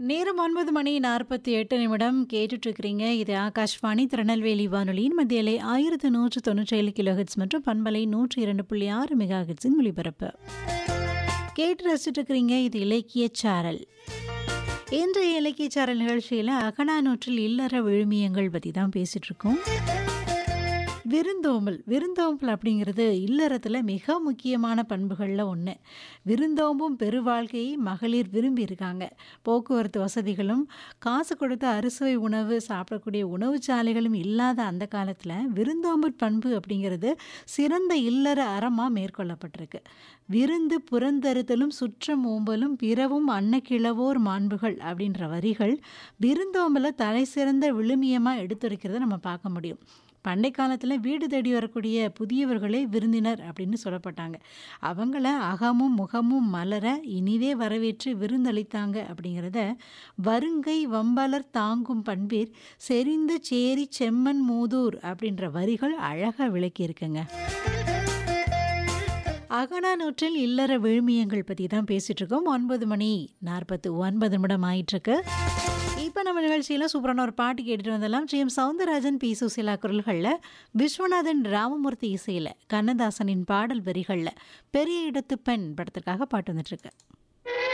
நேரம் ஒன்பது மணி நாற்பத்தி எட்டு நிமிடம் கேட்டுட்டு இருக்கிறீங்க இது ஆகாஷ்வாணி திருநெல்வேலி வானொலியின் மத்தியலை ஆயிரத்து நூற்று தொண்ணூற்றி ஏழு கிலோஹெட்ஸ் மற்றும் பண்பலை நூற்றி இரண்டு புள்ளி ஆறு மெகா ஹெட்ஸின் ஒளிபரப்பு கேட்டு ரசிச்சுட்டு இருக்கிறீங்க இது இலக்கிய சாரல் இன்றைய இலக்கிய சாரல் நிகழ்ச்சியில் அகனானூற்றில் இல்லற விழுமியங்கள் பற்றி தான் பேசிட்டு இருக்கோம் விருந்தோம்பல் விருந்தோம்பல் அப்படிங்கிறது இல்லறத்தில் மிக முக்கியமான பண்புகளில் ஒன்று விருந்தோம்பும் பெருவாழ்க்கையை மகளிர் விரும்பி இருக்காங்க போக்குவரத்து வசதிகளும் காசு கொடுத்து அறுசுவை உணவு சாப்பிடக்கூடிய உணவுச்சாலைகளும் இல்லாத அந்த காலத்தில் விருந்தோம்பல் பண்பு அப்படிங்கிறது சிறந்த இல்லற அறமாக மேற்கொள்ளப்பட்டிருக்கு விருந்து புறந்தறுத்தலும் சுற்றம் ஓம்பலும் பிறவும் அன்னக்கிழவோர் மாண்புகள் அப்படின்ற வரிகள் விருந்தோம்பலை தலை சிறந்த விழுமியமாக எடுத்துரைக்கிறத நம்ம பார்க்க முடியும் பண்டை காலத்தில் வீடு தேடி வரக்கூடிய புதியவர்களே விருந்தினர் அப்படின்னு சொல்லப்பட்டாங்க அவங்கள அகமும் முகமும் மலர இனிதே வரவேற்று விருந்தளித்தாங்க அப்படிங்கிறத வருங்கை வம்பலர் தாங்கும் பண்பீர் செறிந்த சேரி செம்மன் மூதூர் அப்படின்ற வரிகள் அழகாக விளக்கியிருக்குங்க அகனானூற்றில் இல்லற விழுமியங்கள் பற்றி தான் பேசிகிட்டு இருக்கோம் ஒன்பது மணி நாற்பத்து ஒன்பது நிமிடம் ஆயிட்டுருக்கு இப்போ நம்ம நிகழ்ச்சியில் சூப்பரான ஒரு பாட்டு கேட்டுட்டு வந்தெல்லாம் G M Soundararajan P Susheela குரல்களில் விஸ்வநாதன் ராமமூர்த்தி இசையில் கண்ணதாசனின் பாடல் வரிகளில் பெரிய இடத்து பெண் படத்திற்காக பாட்டு வந்துட்டுருக்கு